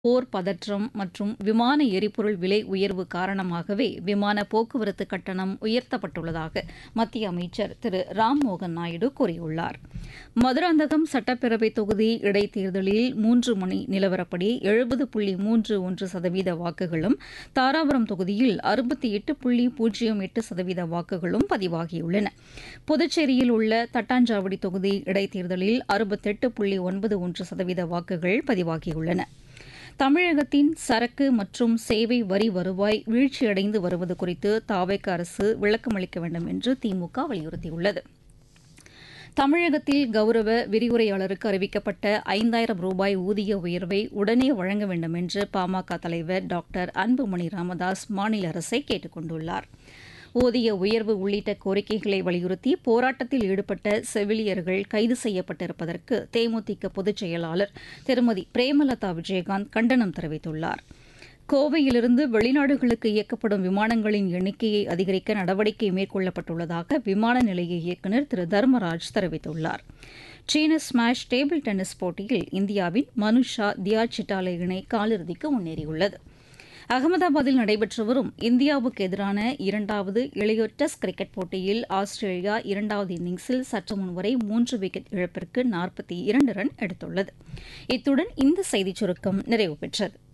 போர் பதற்றம் மற்றும் விமான எரிபொருள் விலை உயர்வு காரணமாகவே விமான போக்குவரத்து கட்டணம் உயர்த்தப்பட்டுள்ளதாக மத்திய அமைச்சர் திரு ராம்மோகன் நாயுடு கூறியுள்ளார் மதுராந்தகம் சட்டப்பேரவை தொகுதி இடைத்தேர்தலில் மூன்று மணி நிலவரப்படி எழுபது புள்ளி மூன்று ஒன்று சதவீத வாக்குகளும் தாராபுரம் தொகுதியில் அறுபத்தி எட்டு புள்ளி பூஜ்ஜியம் எட்டு சதவீத வாக்குகளும் பதிவாகியுள்ளன புதுச்சேரியில் உள்ள தட்டாஞ்சாவடி தொகுதி இடைத்தேர்தலில் அறுபத்தெட்டு புள்ளி ஒன்பது ஒன்று சதவீத வாக்குகள் பதிவாகியுள்ளன தமிழகத்தின் சரக்கு மற்றும் சேவை வரி வருவாய் வீழ்ச்சியடைந்து வருவது குறித்து தாவேக அரசு விளக்கமளிக்க வேண்டும் என்று திமுக வலியுறுத்தியுள்ளது தமிழகத்தில் கௌரவ விரிவுரையாளருக்கு அறிவிக்கப்பட்ட ஐந்தாயிரம் ரூபாய் ஊதிய உயர்வை உடனே வழங்க வேண்டும் என்று பாமக தலைவர் டாக்டர் அன்புமணி ராமதாஸ் மாநில அரசை கேட்டுக் கொண்டுள்ளார் ஊதிய உயர்வு உள்ளிட்ட கோரிக்கைகளை வலியுறுத்தி போராட்டத்தில் ஈடுபட்ட செவிலியர்கள் கைது செய்யப்பட்டிருப்பதற்கு தேமுதிக பொதுச் செயலாளர் திருமதி பிரேமலதா விஜயகாந்த் கண்டனம் தெரிவித்துள்ளார் கோவையிலிருந்து வெளிநாடுகளுக்கு இயக்கப்படும் விமானங்களின் எண்ணிக்கையை அதிகரிக்க நடவடிக்கை மேற்கொள்ளப்பட்டுள்ளதாக விமான நிலைய இயக்குநர் திரு தர்மராஜ் தெரிவித்துள்ளார் சீன ஸ்மாஷ் டேபிள் டென்னிஸ் போட்டியில் இந்தியாவின் மனுஷா தியா சிட்டாலே இணை காலிறுதிக்கு முன்னேறியுள்ளது அகமதாபாத்தில் நடைபெற்று வரும் இந்தியாவுக்கு எதிரான இரண்டாவது இளையோர் டெஸ்ட் கிரிக்கெட் போட்டியில் ஆஸ்திரேலியா இரண்டாவது இன்னிங்ஸில் சற்று முன்வரை மூன்று விக்கெட் இழப்பிற்கு நாற்பத்தி இரண்டு ரன் எடுத்துள்ளது இத்துடன் இந்த செய்திச் சுருக்கம் நிறைவு பெற்றது